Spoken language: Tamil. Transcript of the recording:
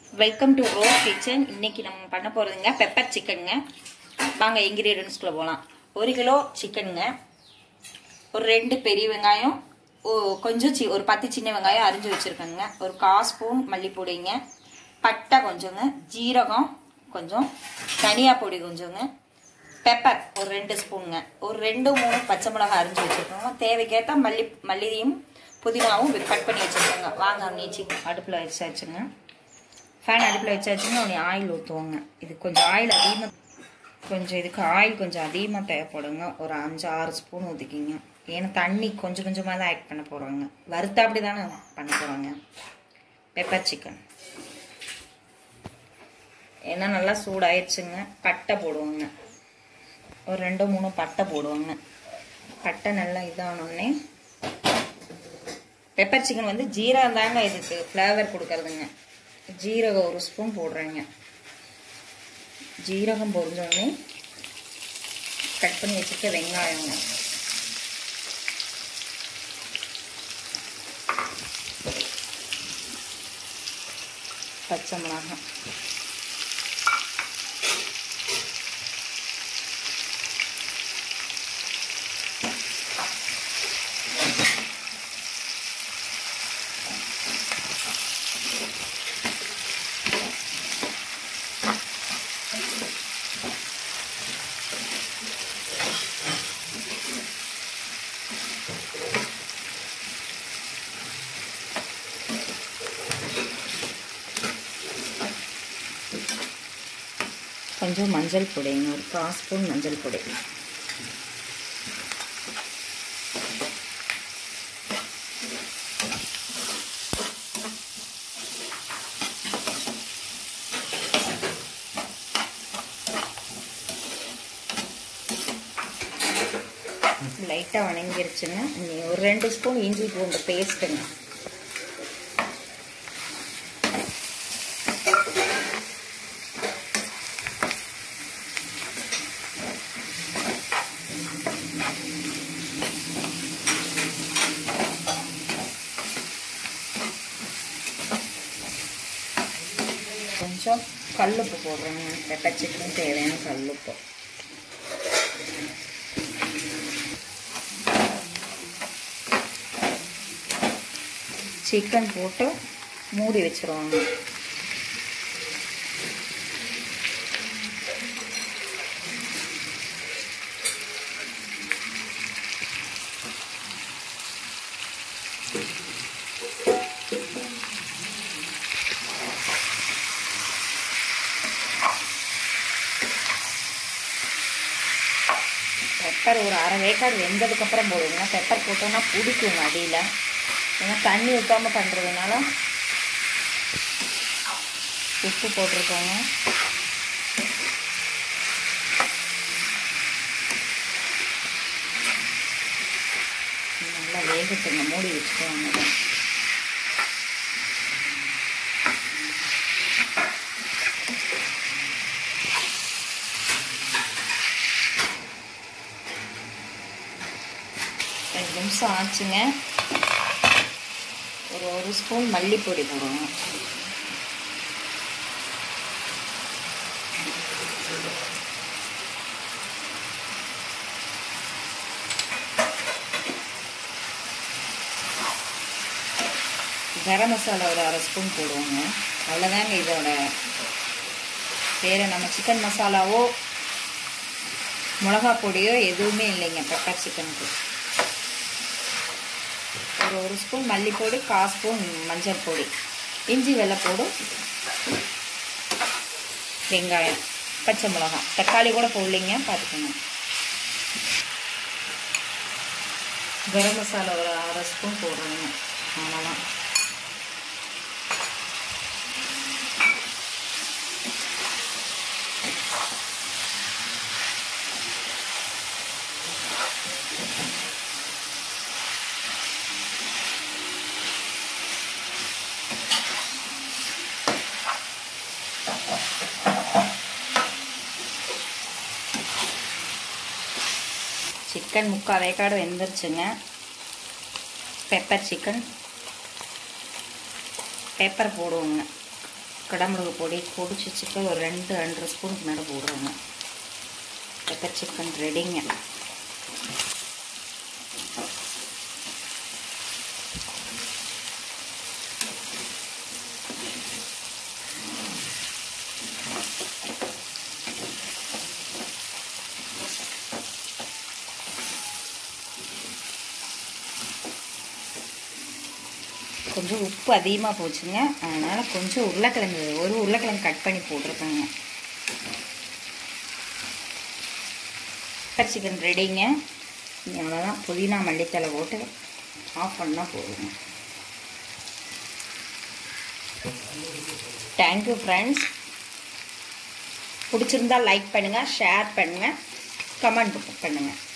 வெல்கம் டு ரோஸ் கிச்சன் இன்னைக்கு நம்ம பண்ண போகிறதுங்க பெப்பர் சிக்கனுங்க வாங்க இன்க்ரீடியன்ஸ்குள்ளே போகலாம் ஒரு கிலோ சிக்கனுங்க ஒரு ரெண்டு பெரிய வெங்காயம் ஓ கொஞ்சம் சி ஒரு பத்து சின்ன வெங்காயம் அரிஞ்சு வச்சுருக்கேங்க ஒரு கால் ஸ்பூன் மல்லிப்பொடிங்க பட்டை கொஞ்சங்க ஜீரகம் கொஞ்சம் தனியா பொடி கொஞ்சங்க பெப்பர் ஒரு ரெண்டு ஸ்பூனுங்க ஒரு ரெண்டு மூணு பச்சை மிளகாய் அரிஞ்சு வச்சுருக்கோங்க தேவைக்கேற்ற மல்லி மல்லியும் புதினாவும் கட் பண்ணி வச்சுருக்கோங்க வாங்க நீச்சி அடுப்பில் வச்சாச்சுங்க ஃபேன் அடுப்பில் வச்சாச்சுங்க உடனே ஆயில் ஊற்றுவோங்க இது கொஞ்சம் ஆயில் அதிகமாக கொஞ்சம் இதுக்கு ஆயில் கொஞ்சம் அதிகமாக தேவைப்படுங்க ஒரு அஞ்சு ஆறு ஸ்பூன் ஊற்றிக்கிங்க ஏன்னா தண்ணி கொஞ்சம் கொஞ்சமாக தான் ஆட் பண்ண போகிறாங்க வறுத்தா அப்படி தானே பண்ண போகிறாங்க பெப்பர் சிக்கன் ஏன்னா நல்லா சூடாயிடுச்சுங்க பட்டை போடுவோங்க ஒரு ரெண்டு மூணு பட்டை போடுவாங்க பட்டை நல்லா இதானோடனே பெப்பர் சிக்கன் வந்து ஜீரகம் தாங்க இதுக்கு ஃப்ளேவர் கொடுக்கறதுங்க ஜீரகம் ஒரு ஸ்பூன் போடுறேங்க ஜீரகம் பொரிஞ்சோடனே கட் பண்ணி வச்சுருக்க வெங்காயங்க பச்சை மிளகாய் கொஞ்சம் மஞ்சள் பொடிங்க ஒரு கால் ஸ்பூன் மஞ்சள் பொடி லைட்டாக வணங்கிருச்சுங்க இனி ஒரு ரெண்டு ஸ்பூன் இஞ்சி பூண்டு பேஸ்ட்டுங்க கொஞ்சம் கல்லுப்பு போடுறேங்க பெப்பர் சிக்கன் தேவையான கல்லுப்பு சிக்கன் போட்டு மூடி வச்சிருவாங்க பெப்பர் ஒரு அரை வேக்காடு வெந்ததுக்கப்புறம் போடுங்க பெப்பர் போட்டோன்னா பிடிக்குங்க அடியில் ஏன்னா தண்ணி ஊற்றாம பண்ணுறதுனால உப்பு போட்டிருக்கோங்க நல்லா வேகட்டுங்க மூடி வச்சுக்கோங்க ரெண்டு நிமிஷம் ஆச்சுங்க ஒரு ஒரு ஸ்பூன் மல்லிப்பொடி போடுவோம் கரம் மசாலா ஒரு அரை ஸ்பூன் போடுவோங்க அவ்வளோதாங்க இதோட வேறு நம்ம சிக்கன் மசாலாவோ மிளகா பொடியோ எதுவுமே இல்லைங்க பெப்பர் சிக்கனுக்கு ஒரு ஒரு ஸ்பூன் மல்லிப்பொடி கால் ஸ்பூன் மஞ்சள் பொடி இஞ்சி வெள்ளைப்பூடு வெங்காயம் பச்சை மிளகாய் தக்காளி கூட போடலைங்க பார்த்துக்கோங்க கரம் மசாலா ஒரு அரை ஸ்பூன் போடுறேங்க அவ்வளோதான் சிக்கன் முக்கால் வேக்காடு வெந்துருச்சுங்க பெப்பர் சிக்கன் பெப்பர் போடுவோங்க கடமிளகு பொடி பொடிச்சு சிக்கன் ஒரு ரெண்டு ரெண்டரை ஸ்பூனுக்கு மேலே போடுறோங்க பெப்பர் சிக்கன் ரெடிங்க கொஞ்சம் உப்பு அதிகமாக போச்சுங்க அதனால் கொஞ்சம் உருளைக்கிழங்கு ஒரு உருளைக்கிழங்கு கட் பண்ணி போட்டிருக்கேங்க பெப்பர் சிக்கன் ரெடிங்க அவ்வளோதான் புதினா மல்லித்தலை போட்டு ஆஃப் பண்ணால் போதுங்க தேங்க்யூ ஃப்ரெண்ட்ஸ் பிடிச்சிருந்தா லைக் பண்ணுங்கள் ஷேர் பண்ணுங்கள் கமெண்ட் பண்ணுங்கள்